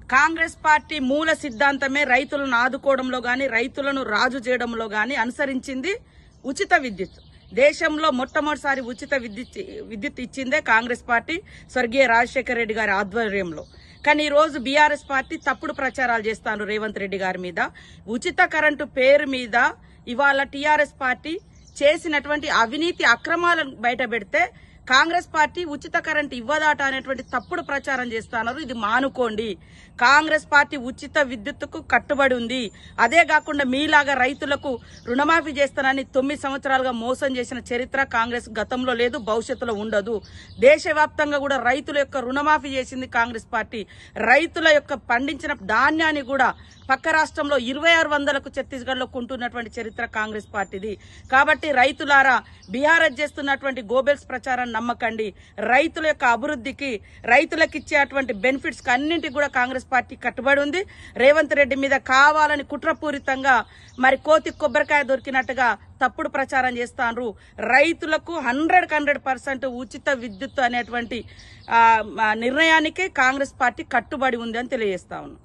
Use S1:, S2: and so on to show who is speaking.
S1: Congress party మూల సిద్ధాంతమే రైతులను ఆదుకోవడంలో గాని రైతులను రాజు చేయడంలో గాని అనుసరించింది ఉచిత విద్యుత్ దేశంలో మొట్టమొదటిసారి ఉచిత విద్యుత్ విద్యుత్ ఇచ్చిందే కాంగ్రెస్ పార్టీ స్వర్గీయ రాజశేఖర రెడ్డి గారి ఆధ్వర్యంలో కానీ ఈ రోజు బీఆర్ఎస్ పార్టీ తప్పుడు ప్రచారాలు చేస్తాను రేవంత్ రెడ్డి గారి మీద ఉచిత కరెంటు పేరు మీద ఇవాళ టీఆర్ఎస్ పార్టీ చేసినటువంటి అవినీతి అక్రమాలను బయట పెడితే కాంగ్రెస్ పార్టీ ఉచిత కరెంట్ ఇవ్వదాట అనేటువంటి తప్పుడు ప్రచారం చేస్తున్నారు ఇది మానుకోండి కాంగ్రెస్ పార్టీ ఉచిత విద్యుత్తుకు కట్టుబడి ఉంది అదే కాకుండా మీలాగా రైతులకు రుణమాఫీ చేస్తానని తొమ్మిది సంవత్సరాలుగా మోసం చేసిన చరిత్ర కాంగ్రెస్ గతంలో లేదు భవిష్యత్తులో ఉండదు దేశవ్యాప్తంగా కూడా రైతుల యొక్క రుణమాఫీ చేసింది కాంగ్రెస్ పార్టీ రైతుల యొక్క పండించిన ధాన్యాన్ని కూడా పక్క రాష్ట్రంలో ఇరవై ఆరు వందలకు ఛత్తీస్గఢ్ లో కొంటున్నటువంటి చరిత్ర కాంగ్రెస్ పార్టీది కాబట్టి రైతులారా బీఆర్ఎస్ చేస్తున్నటువంటి గోబెల్స్ ప్రచారాన్ని నమ్మకండి రైతుల యొక్క అభివృద్ధికి రైతులకు ఇచ్చేటువంటి బెనిఫిట్స్ అన్నింటికి కూడా కాంగ్రెస్ పార్టీ కట్టుబడి ఉంది రేవంత్ రెడ్డి మీద కావాలని కుట్రపూరితంగా మరి కోతి కొబ్బరికాయ దొరికినట్టుగా తప్పుడు ప్రచారం చేస్తాను రైతులకు హండ్రెడ్ హండ్రెడ్ పర్సెంట్ ఉచిత విద్యుత్ అనేటువంటి ఆ, ఆ, నిర్ణయానికి కాంగ్రెస్ పార్టీ కట్టుబడి ఉంది అని తెలియజేస్తా ఉన్నాను